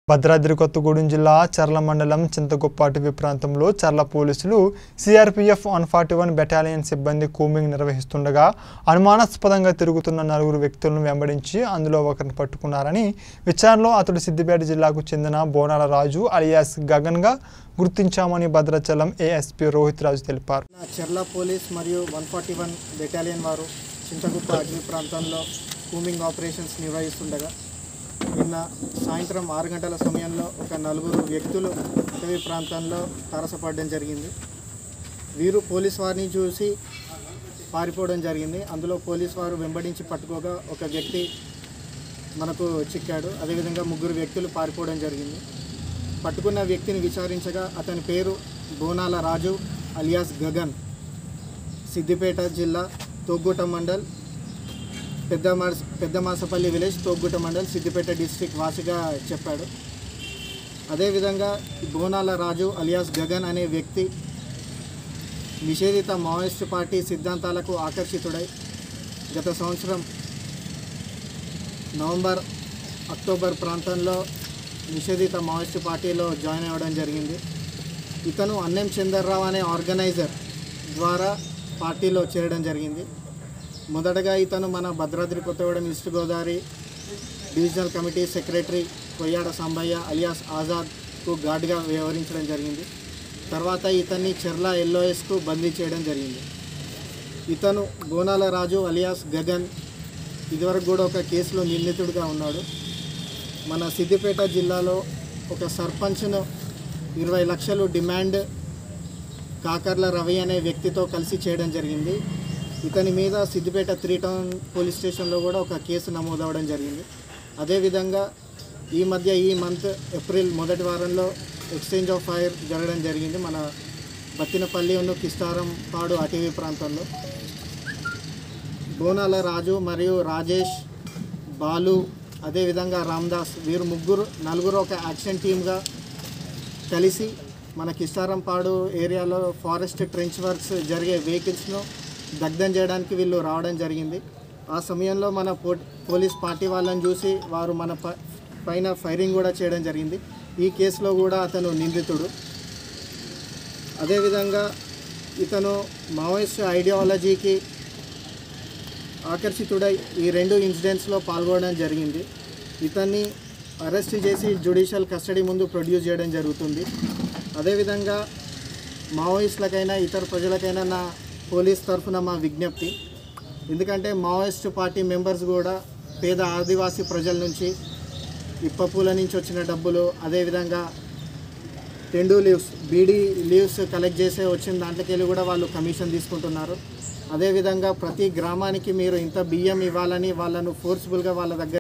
భద్రాద్రి కొత్తగూడెం జిల్లా చర్ల మండలం చింతగొప్ప అటవీ ప్రాంతంలో చర్ల పోలీసులు CRPF one forty one battalion సిబ్బంది కూంబింగ్ నిర్వహిస్తుండగా అనుమానాస్పదంగా తిరుగుతున్న నలుగురు వ్యక్తులను వెంబడించి అందులో ఒకరిని పట్టుకున్నారని విచారణలో అతడు సిద్దిపేట జిల్లాకు చెందిన బోనాల రాజు అలియాస్ గగన్గా గుర్తించామని భద్రాచలం ఏఎస్పీ రోహిత్ రాజు తెలిపారు నా చెర్ల పోలీస్ మరియు వన్ ఫార్టీ వన్ బెటాలియన్ వారు చింతగుప్ప అటవీ ప్రాంతంలో కూమింగ్ ఆపరేషన్స్ నిర్వహిస్తుండగా నిన్న సాయంత్రం ఆరు గంటల సమయంలో ఒక నలుగురు వ్యక్తులు అటవీ ప్రాంతంలో తారసపడడం జరిగింది వీరు పోలీస్ వారిని చూసి పారిపోవడం జరిగింది అందులో పోలీస్ వారు వెంబడించి పట్టుకోగా ఒక వ్యక్తి మనకు చిక్కాడు అదేవిధంగా ముగ్గురు వ్యక్తులు పారిపోవడం జరిగింది పట్టుకున్న వ్యక్తిని విచారించగా అతని పేరు బోనాల రాజు అలియాస్ గగన్ సిద్దిపేట జిల్లా తోగ్గుట మండల్ పెద్ద మాస్ Pedda Masapalli village Thoguta mandal Siddipet district వాసిగా చెప్పాడు అదేవిధంగా ఈ బోనాల రాజు అలియాస్ గగన్ అనే వ్యక్తి నిషేధిత మావోయిస్టు పార్టీ సిద్ధాంతాలకు ఆకర్షితుడై గత సంవత్సరం నవంబర్ అక్టోబర్ ప్రాంతంలో నిషేధిత మావోయిస్టు పార్టీలో జాయిన్ అవ్వడం జరిగింది ఇతను అన్నం చందర్రావు అనే ఆర్గనైజర్ ద్వారా పార్టీలో చేరడం జరిగింది మొదటగా ఇతను మన Bhadradri Kothagudem east Godavari divisional committee secretary Koyyada Sambaiah alias ఆజాద్కు గార్డ్గా వ్యవహరించడం జరిగింది తర్వాత ఇతన్ని చెర్ల ఎల్ఓఎస్కు బదిలీ చేయడం జరిగింది ఇతను బోనాల రాజు అలియాస్ గగన్ ఇదివరకు కూడా ఒక కేసులో నిందితుడిగా ఉన్నాడు మన సిద్దిపేట జిల్లాలో ఒక సర్పంచ్ను ఇరవై లక్షలు డిమాండ్ కాకర్ల రవి అనే వ్యక్తితో కలిసి చేయడం జరిగింది ఇతని మీద సిద్దిపేట త్రీ టౌన్ పోలీస్ స్టేషన్లో కూడా ఒక కేసు నమోదవడం జరిగింది అదేవిధంగా ఈ మధ్య ఈ మంత్ ఏప్రిల్ మొదటి వారంలో ఎక్స్చేంజ్ ఆఫ్ ఫైర్ జరగడం జరిగింది మన బత్తినపల్లి ఉన్న కిస్తారం పాడు అటవీ ప్రాంతంలో బోనాల రాజు మరియు రాజేష్ బాలు అదేవిధంగా రామ్దాస్ వీరు ముగ్గురు నలుగురు ఒక యాక్షన్ టీమ్గా కలిసి మన కిస్తారంపాడు ఏరియాలో ఫారెస్ట్ ట్రెంచ్ వర్క్స్ జరిగే వెహికల్స్ను దగ్ధం చేయడానికి వీళ్ళు రావడం జరిగింది ఆ సమయంలో మన పో పోలీస్ పార్టీ వాళ్ళని చూసి వారు మన ప పైన ఫైరింగ్ కూడా చేయడం జరిగింది ఈ కేసులో కూడా అతను నిందితుడు అదేవిధంగా ఇతను మావోయిస్ట్ ఐడియాలజీకి ఆకర్షితుడై ఈ రెండు ఇన్సిడెంట్స్లో పాల్గొనడం జరిగింది ఇతన్ని అరెస్ట్ చేసి జ్యుడిషియల్ కస్టడీ ముందు ప్రొడ్యూస్ చేయడం జరుగుతుంది అదేవిధంగా మావోయిస్టులకైనా ఇతర ప్రజలకైనా నా పోలీస్ తరఫున మా విజ్ఞప్తి ఎందుకంటే మావోయిస్ట్ పార్టీ మెంబర్స్ కూడా పేద ఆదివాసీ ప్రజల నుంచి ఇప్పపూల నుంచి వచ్చిన డబ్బులు అదేవిధంగా tendu leaves beedi leaves collect చేసే వచ్చిన దాంట్లోకి వెళ్ళి కూడా వాళ్ళు కమిషన్ తీసుకుంటున్నారు అదేవిధంగా ప్రతి గ్రామానికి మీరు ఇంత బియ్యం ఇవ్వాలని వాళ్ళను ఫోర్స్ఫుల్గా వాళ్ళ దగ్గర